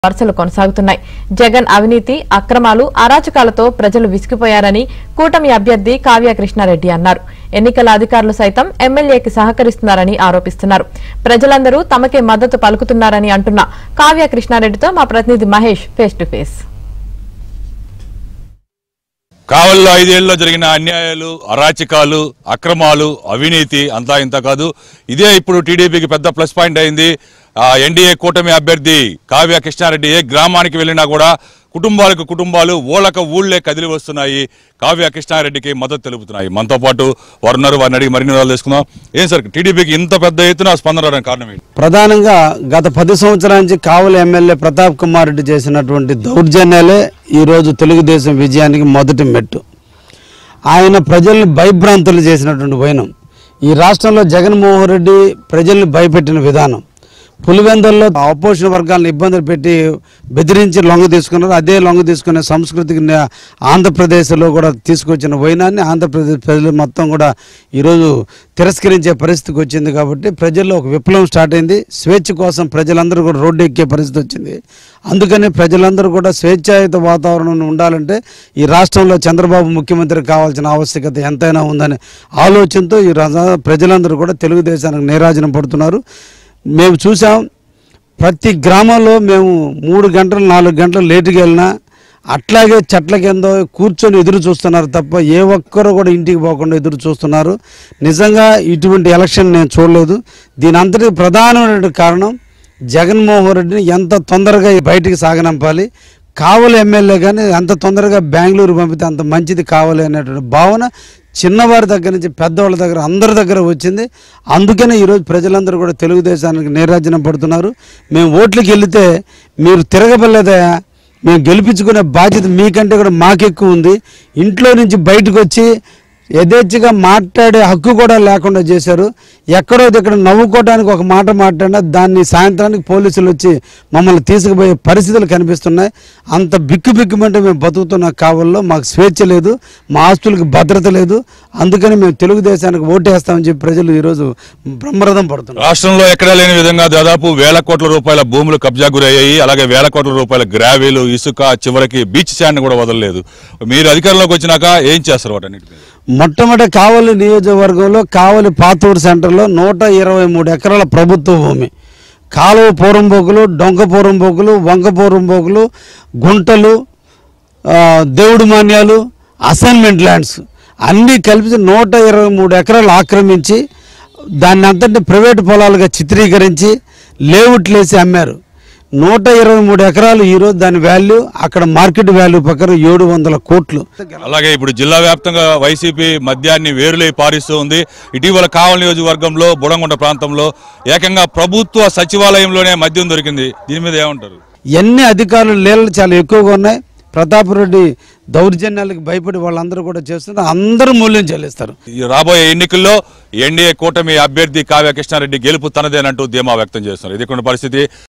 వరుసలు కొనసాగుతున్నాయి జగన్ అవినీతి అక్రమాలు అరాచకాలతో ప్రజలు విసిగిపోయారని కూటమి అభ్యర్థి కావ్య కృష్ణారెడ్డి అన్నారు ఎన్నికల అధికారులు సైతం ఎమ్మెల్యేకి సహకరిస్తున్నారని ఆరోపిస్తున్నారు ప్రజలందరూ తమకే మద్దతు పలుకుతున్నారని అంటున్న కావ్య కృష్ణారెడ్డితో మా ప్రతినిధి మహేష్ ఫేస్ టు ఫేస్ కావల్లో ఐదేళ్లలో జరిగిన అన్యాయాలు అరాచకాలు అక్రమాలు అవినీతి అంతా ఇంత కాదు ఇదే ఇప్పుడు టీడీపీకి పెద్ద ప్లస్ పాయింట్ అయింది ఆ ఎన్డీఏ కూటమి అభ్యర్థి కావ్య కృష్ణారెడ్డి ఏ గ్రామానికి వెళ్ళినా కూడా కుటుంబాలకు కుటుంబాలు ఊళ్ళకు ఊళ్ళే కదిలి వస్తున్నాయి కావ్య కృష్ణారెడ్డికి మద్దతు తెలుపుతున్నాయి మనతో పాటు వారు ఉన్నారు వారిని అడిగి మరిన్ని వివరాలు తెలుసుకుందాం ఏం సార్ టీడీపీకి ఇంత పెద్ద ఎత్తున స్పందన రావడానికి కారణం ఏంటి ప్రధానంగా గత పది సంవత్సరాల నుంచి కావలి ఎమ్మెల్యే ప్రతాప్ కుమార్ రెడ్డి చేసినటువంటి దౌర్జన్యాలే ఈరోజు తెలుగుదేశం విజయానికి మొదటి మెట్టు ఆయన ప్రజల్ని భయభ్రాంతులు చేసినటువంటి వైనం ఈ రాష్ట్రంలో జగన్మోహన్ రెడ్డి ప్రజల్ని భయపెట్టిన విధానం పులివెందుల్లో అపోజిషన్ వర్గాలను ఇబ్బందులు పెట్టి బెదిరించి లొంగ తీసుకున్నారు అదే లొంగ తీసుకునే సంస్కృతికి నే- ఆంధ్రప్రదేశ్లో కూడా తీసుకొచ్చిన వైనాన్ని ఆంధ్రప్రదేశ్ ప్రజలు మొత్తం కూడా ఈరోజు తిరస్కరించే పరిస్థితికి వచ్చింది కాబట్టి ప్రజల్లో ఒక విప్లవం స్టార్ట్ అయింది స్వేచ్ఛ కోసం ప్రజలందరూ కూడా రోడ్డు ఎక్కే పరిస్థితి వచ్చింది అందుకని ప్రజలందరూ కూడా స్వేచ్ఛాయుత వాతావరణం ఉండాలంటే ఈ రాష్ట్రంలో చంద్రబాబు ముఖ్యమంత్రి కావాల్సిన ఆవశ్యకత ఎంతైనా ఉందనే ఆలోచనతో ఈ రాజా- ప్రజలందరూ కూడా తెలుగుదేశానికి నీరాజనం పడుతున్నారు మేము చూసాం ప్రతి గ్రామంలో మేము మూడు గంటలు నాలుగు గంటలు లేటుగా వెళ్ళినా అట్లాగే చెట్ల కింద కూర్చొని ఎదురు చూస్తున్నారు తప్ప ఏ ఒక్కరు కూడా ఇంటికి పోకుండా ఎదురు చూస్తున్నారు నిజంగా ఇటువంటి ఎలక్షన్ నేను చూడలేదు దీని అంతటికి ప్రధానమైనటువంటి కారణం జగన్మోహన్ రెడ్డిని ఎంత తొందరగా బయటికి సాగనంపాలి కావలి ఎమ్మెల్యే కానీ ఎంత తొందరగా బెంగళూరు పంపితే అంత మంచిది కావాలి అనేటువంటి భావన చిన్నవారి దగ్గర నుంచి పెద్దవాళ్ళ దగ్గర అందరి దగ్గర వచ్చింది అందుకనే ఈరోజు ప్రజలందరూ కూడా తెలుగుదేశానికి నీరాజనం పడుతున్నారు మేము ఓట్లకి వెళితే మీరు తిరగబడలేదయా మేము గెలిపించుకునే బాధ్యత మీకంటే కూడా మాకెక్కువ ఉంది ఇంట్లో నుంచి బయటకు వచ్చి యథేచ్ఛగా మాట్లాడే హక్కు కూడా లేకుండా చేశారు ఎక్కడో ఇక్కడ నవ్వుకోవడానికి ఒక మాట మాట్లాడినా దాన్ని సాయంత్రానికి పోలీసులు వచ్చి మమ్మల్ని తీసుకుపోయే పరిస్థితులు కనిపిస్తున్నాయి అంత బిక్కు బిక్కుమంటే మేము బతుకుతున్న కావల్లో మాకు స్వేచ్ఛ లేదు మా ఆస్తులకు భద్రత లేదు అందుకని మేము తెలుగుదేశానికి ఓటేస్తామని చెప్పి ప్రజలు ఈరోజు బ్రహ్మరథం పడుతున్నారు రాష్ట్రంలో ఎక్కడా లేని విధంగా దాదాపు వేల కోట్ల రూపాయల భూములు కబ్జా గురయ్యాయి అలాగే వేల కోట్ల రూపాయల గ్రావెలు ఇసుక చివరికి బీచ్ శాండ్ కూడా వదలలేదు మీరు అధికారంలోకి వచ్చినాక ఏం చేస్తారు వాటన్నిటి మీద? మొట్టమొదటి కావలి నియోజకవర్గంలో కావలి పాతూరు సెంటర్లో నూట ఇరవై మూడు ఎకరాల ప్రభుత్వ భూమి కాలువ పూరంబోకులు డొంక పూరంబోకులు వంక పూరంబోకులు గుంటలు ఆ, దేవుడు మాన్యాలు అసైన్మెంట్ ల్యాండ్స్ అన్నీ కలిపి నూట ఇరవై మూడు ఎకరాలు ఆక్రమించి దాన్ని అంతటి ప్రైవేటు పొలాలుగా చిత్రీకరించి లేఅవుట్లు వేసి అమ్మారు నూట ఇరవై మూడు ఎకరాలు ఈరోజు దాని వాల్యూ అక్కడ మార్కెట్ వాల్యూ ప్రకారం ఏడు వందల కోట్లు అలాగే ఇప్పుడు జిల్లా వ్యాప్తంగా వైసీపీ మద్యాన్ని వేరులై పారిస్తూ ఉంది ఇటీవల కావలి నియోజకవర్గంలో బుడంగొండ ప్రాంతంలో ఏకంగా ప్రభుత్వ సచివాలయంలోనే మద్యం దొరికింది దీని మీద ఏమంటారు ఎన్ని అధికారులు లీలలు చాలా ఎక్కువగా ఉన్నాయి ప్రతాప్ రెడ్డి దౌర్జన్యాలకు భయపడి వాళ్ళందరూ కూడా చేస్తున్నారు అందరూ మూల్యం చెల్లిస్తారు ఈ రాబోయే ఎన్నికల్లో ఎన్డీఏ కూటమి అభ్యర్థి కావ్య కృష్ణారెడ్డి గెలుపు తనదేనంటూ ధీమా వ్యక్తం చేస్తున్నారు ఇది కొన్ని పరిస్థితి